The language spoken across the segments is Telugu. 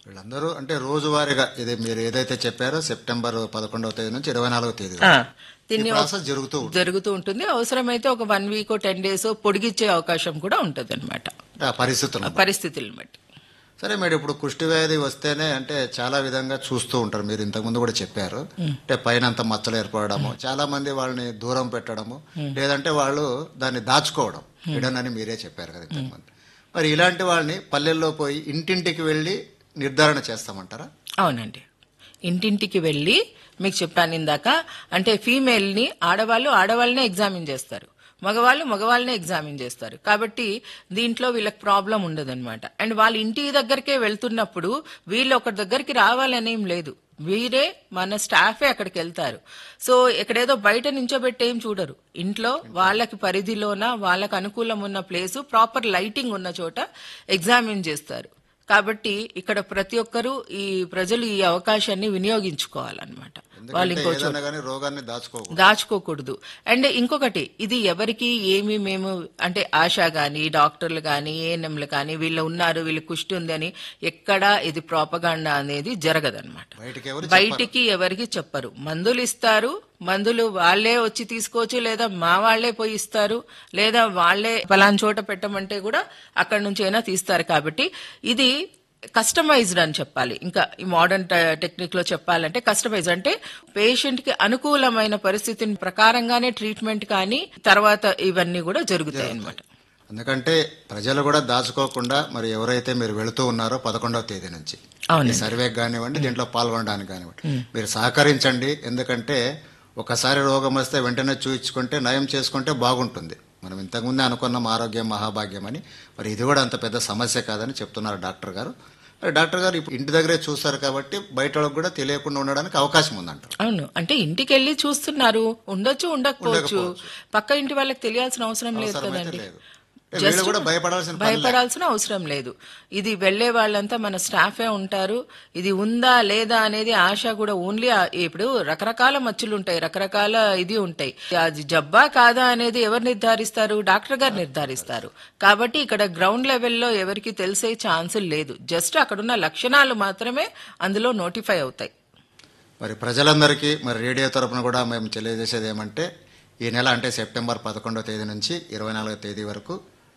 వీళ్ళందరూ అంటే రోజువారీగా ఇది మీరు ఏదైతే చెప్పారో సెప్టెంబర్ పదకొండవ తేదీ నుంచి ఇరవై నాలుగవ తేదీ ఆ, వరకు. ఈ దీన్ని ప్రాసెస్ జరుగుతూ ఉంటుంది జరుగుతూ ఉంటుంది అవసరమైతే ఒక వన్ వీక్ టెన్ డేస్ పొడిగిచ్చే అవకాశం కూడా ఉంటుంది అనమాట అంటే ఆ పరిస్థితులు పరిస్థితులను బట్టి సరే మేడం ఇప్పుడు కుష్టి వ్యాధి వస్తేనే అంటే చాలా విధంగా చూస్తూ ఉంటారు మీరు ఇంతకుముందు కూడా చెప్పారు అంటే పైన అంత మచ్చలు ఏర్పడము చాలా మంది వాళ్ళని దూరం పెట్టడము లేదంటే వాళ్ళు దాన్ని దాచుకోవడం ఇడనని మీరే చెప్పారు కదా ఇంతకుముందు మరి ఇలాంటి వాళ్ళని పల్లెల్లో పోయి ఇంటింటికి వెళ్ళి నిర్ధారణ చేస్తామంటారా అవునండి ఇంటింటికి వెళ్ళి మీకు చెప్పాను ఇందాక అంటే ఫీమేల్ని ఆడవాళ్ళు ఆడవాళ్ళనే ఎగ్జామిన్ చేస్తారు మగవాళ్ళు మగవాళ్ళనే ఎగ్జామిన్ చేస్తారు కాబట్టి దీంట్లో వీళ్ళకి ప్రాబ్లం ఉండదన్నమాట అండ్ వాళ్ళ ఇంటి దగ్గరికే వెళ్తున్నప్పుడు వీళ్ళు ఒకరి దగ్గరికి రావాలనేం లేదు వీరే మన స్టాఫే అక్కడికి వెళ్తారు సో ఇక్కడేదో బయట నించోబెట్టి ఏం చూడరు ఇంట్లో వాళ్ళకి పరిధిలోన వాళ్ళకి అనుకూలం ఉన్న ప్లేసు ప్రాపర్ లైటింగ్ ఉన్న చోట ఎగ్జామిన్ చేస్తారు కాబట్టి ఇక్కడ ప్రతి ఒక్కరూ ఈ ప్రజలు ఈ అవకాశాన్ని వినియోగించుకోవాలన్నమాట వాళ్ళు ఎందుకంటే ఇంకో చోట ఏదైనా కానీ రోగాన్ని దాచుకోకూడదు దాచుకోకూడదు అండ్ ఇంకొకటి ఇది ఎవరికి ఏమి మేము అంటే ఆశా గాని డాక్టర్లు గాని ఏఎన్ఎంలు కానీ వీళ్ళు ఉన్నారు వీళ్ళు కుష్టి ఉంది అని ఎక్కడా ఇది ప్రోపగాండా అనేది జరగదన్నమాట బయటికి ఎవరు బయటికి ఎవరికి చెప్పరు మందులు ఇస్తారు మందులు వాళ్ళే వచ్చి తీసుకోవచ్చు లేదా మా వాళ్ళే పోయి ఇస్తారు లేదా వాళ్ళే పలాన్ చోట పెట్టమంటే కూడా అక్కడి నుంచి అయినా తీస్తారు కాబట్టి ఇది కస్టమైజ్డ్ అని చెప్పాలి ఇంకా ఈ మోడర్న్ టెక్నిక్ లో చెప్పాలంటే కస్టమైజ్ అంటే పేషెంట్ కి అనుకూలమైన పరిస్థితిని ప్రకారంగానే ట్రీట్మెంట్ కానీ తర్వాత ఇవన్నీ కూడా జరుగుతాయి అన్నమాట ఎందుకంటే ప్రజలు కూడా దాచుకోకుండా మరి ఎవరైతే మీరు వెళుతూ ఉన్నారో పదకొండవ తేదీ నుంచి అవునండి. ఈ సర్వేకి కానివ్వండి దీంట్లో పాల్గొనడానికి కానివ్వండి మీరు సహకరించండి ఎందుకంటే ఒకసారి రోగం వస్తే వెంటనే చూయించుకుంటే నయం చేసుకుంటే బాగుంటుంది మనం ఇంతకుముందే అనుకున్నాం ఆరోగ్యం మహాభాగ్యం అని మరి ఇది కూడా అంత పెద్ద సమస్య కాదని చెప్తున్నారు డాక్టర్ గారు మరి డాక్టర్ గారు ఇప్పుడు ఇంటి దగ్గరే చూస్తారు కాబట్టి బయట వాళ్ళకి కూడా తెలియకుండా ఉండడానికి అవకాశం ఉందంటారు అవును అంటే ఇంటికి వెళ్ళి చూస్తున్నారు ఉండొచ్చు ఉండకపోవచ్చు పక్క ఇంటి వాళ్ళకి తెలియాల్సిన అవసరం లేదు అవసరమైతే కదండి లేదు అంటే వీళ్ళు Just కూడా భయపడాల్సిన పని లేదు. భయపడాల్సిన అవసరం లేదు ఇది వెళ్లే వాళ్ళంతా మన స్టాఫే ఉంటారు ఇది ఉందా లేదా అనేది ఆశ కూడా ఓన్లీ ఇప్పుడు రకరకాల మచ్చులు ఉంటాయి రకరకాల ఇది ఉంటాయి అది జబ్బా కాదా అనేది ఎవరు నిర్ధారిస్తారు డాక్టర్ గారు నిర్ధారిస్తారు కాబట్టి ఇక్కడ గ్రౌండ్ లెవెల్లో ఎవరికి తెలిసే ఛాన్స్ లేదు జస్ట్ అక్కడున్న లక్షణాలు మాత్రమే అందులో నోటిఫై అవుతాయి మరి ప్రజలందరికీ మరి రేడియో తరపున కూడా మేము తెలియజేసేది ఏమంటే ఈ నెల అంటే సెప్టెంబర్ పదకొండవ తేదీ నుంచి ఇరవై నాలుగో తేదీ వరకు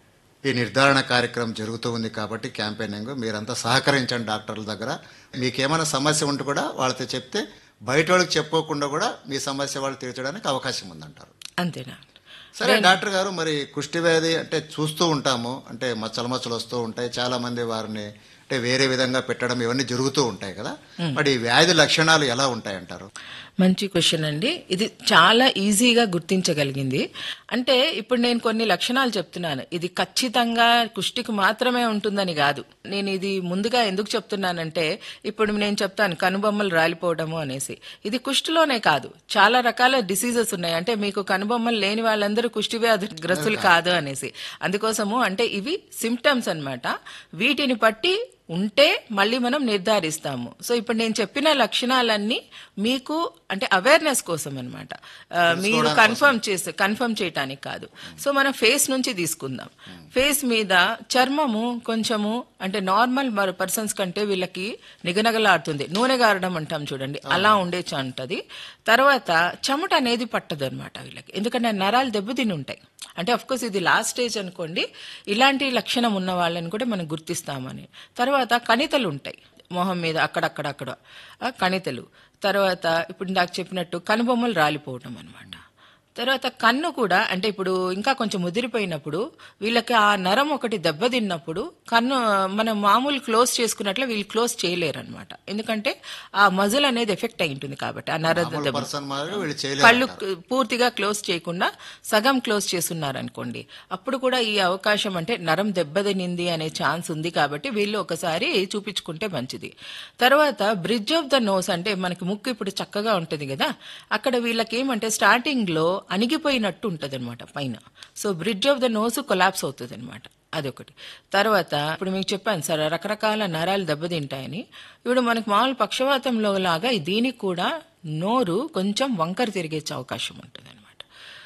ఈ నిర్ధారణ కార్యక్రమం జరుగుతూ ఉంది కాబట్టి క్యాంపెయినింగ్ మీరంతా సహకరించండి డాక్టర్ల దగ్గర మీకేమైనా సమస్య ఉంటే కూడా వాళ్ళతో చెప్తే బయట వాళ్ళకి చెప్పుకోకుండా కూడా మీ సమస్య వాళ్ళు తీర్చడానికి అవకాశం ఉందంటారు అంతేనా సరే డాక్టర్ గారు మరి కుష్టి వ్యాధి అంటే చూస్తూ ఉంటాము అంటే మచ్చలు మచ్చలు వస్తూ ఉంటాయి చాలా మంది వారిని అంటే వేరే విధంగా పెట్టడం ఇవన్నీ జరుగుతూ ఉంటాయి కదా మరి ఈ వ్యాధి లక్షణాలు ఎలా ఉంటాయి అంటారు మంచి క్వశ్చన్ అండి ఇది చాలా ఈజీగా గుర్తించగలిగింది అంటే ఇప్పుడు నేను కొన్ని లక్షణాలు చెప్తున్నాను ఇది ఖచ్చితంగా కుష్టికి మాత్రమే ఉంటుందని కాదు నేను ఇది ముందుగా ఎందుకు చెప్తున్నానంటే ఇప్పుడు నేను చెప్తాను కనుబొమ్మలు రాలిపోవడము అనేసి ఇది కుష్టిలోనే కాదు చాలా రకాల డిసీజెస్ ఉన్నాయి అంటే మీకు కనుబొమ్మలు లేని వాళ్ళందరూ కుష్టి వ్యాధి గ్రస్తులు కాదు అనేసి అందుకోసము అంటే ఇవి సిమ్టమ్స్ అన్నమాట వీటిని బట్టి ఉంటే మళ్ళీ మనం నిర్ధారిస్తాము సో ఇప్పుడు నేను చెప్పిన లక్షణాలన్నీ మీకు అంటే అవేర్నెస్ కోసం అనమాట మీరు కన్ఫర్మ్ చేసే కన్ఫర్మ్ చేయటానికి కాదు సో మనం ఫేస్ నుంచి తీసుకుందాం ఫేస్ మీద చర్మము కొంచెము అంటే నార్మల్ పర్సన్స్ కంటే వీళ్ళకి నిగనగలాడుతుంది నూనె గారడం అంటాం చూడండి అలా ఉండే ఉంటది తర్వాత చెమట అనేది పట్టదు అనమాట వీళ్ళకి ఎందుకంటే నరాలు దెబ్బతిని ఉంటాయి అంటే అఫ్ కోర్స్ ఇది లాస్ట్ స్టేజ్ అనుకోండి ఇలాంటి లక్షణం ఉన్న వాళ్ళని కూడా మనం గుర్తిస్తామని తర్వాత కణితలు ఉంటాయి మొహం మీద అక్కడక్కడ అక్కడ ఆ, కణితలు తర్వాత ఇప్పుడు నాకు చెప్పినట్టు కనుబొమ్మలు రాలిపోవటం అనమాట తర్వాత కన్ను కూడా అంటే ఇప్పుడు ఇంకా కొంచెం ముదిరిపోయినప్పుడు వీళ్ళకి ఆ నరం ఒకటి దెబ్బతిన్నప్పుడు కన్ను మనం మామూలు క్లోజ్ చేసుకున్నట్లు వీళ్ళు క్లోజ్ చేయలేరు అనమాట ఎందుకంటే ఆ మజిల్ అనేది ఎఫెక్ట్ అయి ఉంటుంది కాబట్టి ఆ నర దెబ్బ పర్సన్ మాదిరి వీళ్ళు చేయలేరు కళ్ళు పూర్తిగా క్లోజ్ చేయకుండా సగం క్లోజ్ చేస్తున్నారు అనుకోండి అప్పుడు కూడా ఈ అవకాశం అంటే నరం దెబ్బతినింది అనే ఛాన్స్ ఉంది కాబట్టి వీళ్ళు ఒకసారి చూపించుకుంటే మంచిది తర్వాత బ్రిడ్జ్ ఆఫ్ ద నోస్ అంటే మనకి ముక్కు ఇప్పుడు చక్కగా ఉంటుంది కదా అక్కడ వీళ్ళకి ఏమంటే స్టార్టింగ్ లో అణిగిపోయినట్టు ఉంటుంది అనమాట పైన so bridge of the nose collapse అవుతుంది అనమాట అదొకటి తర్వాత ఇప్పుడు మీకు చెప్పాను సార్ రకరకాల నరాలు దెబ్బతింటాయని ఇప్పుడు మనకి మామూలు పక్షవాతంలో లాగా దీనికి కూడా నోరు కొంచెం వంకర తిరిగే అవకాశం ఉంటుంది అనమాట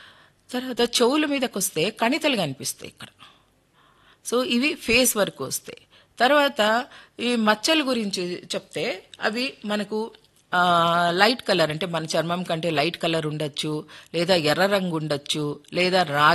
తర్వాత చెవుల మీదకి వస్తే కణితలు కనిపిస్తాయి ఇక్కడ సో ఇవి ఫేస్ వరకు వస్తాయి తర్వాత ఈ మచ్చల గురించి చెప్తే అవి మనకు ఆ, లైట్ కలర్ అంటే మన చర్మం కంటే లైట్ కలర్ ఉండొచ్చు లేదా ఎర్ర రంగు ఉండొచ్చు లేదా రాగి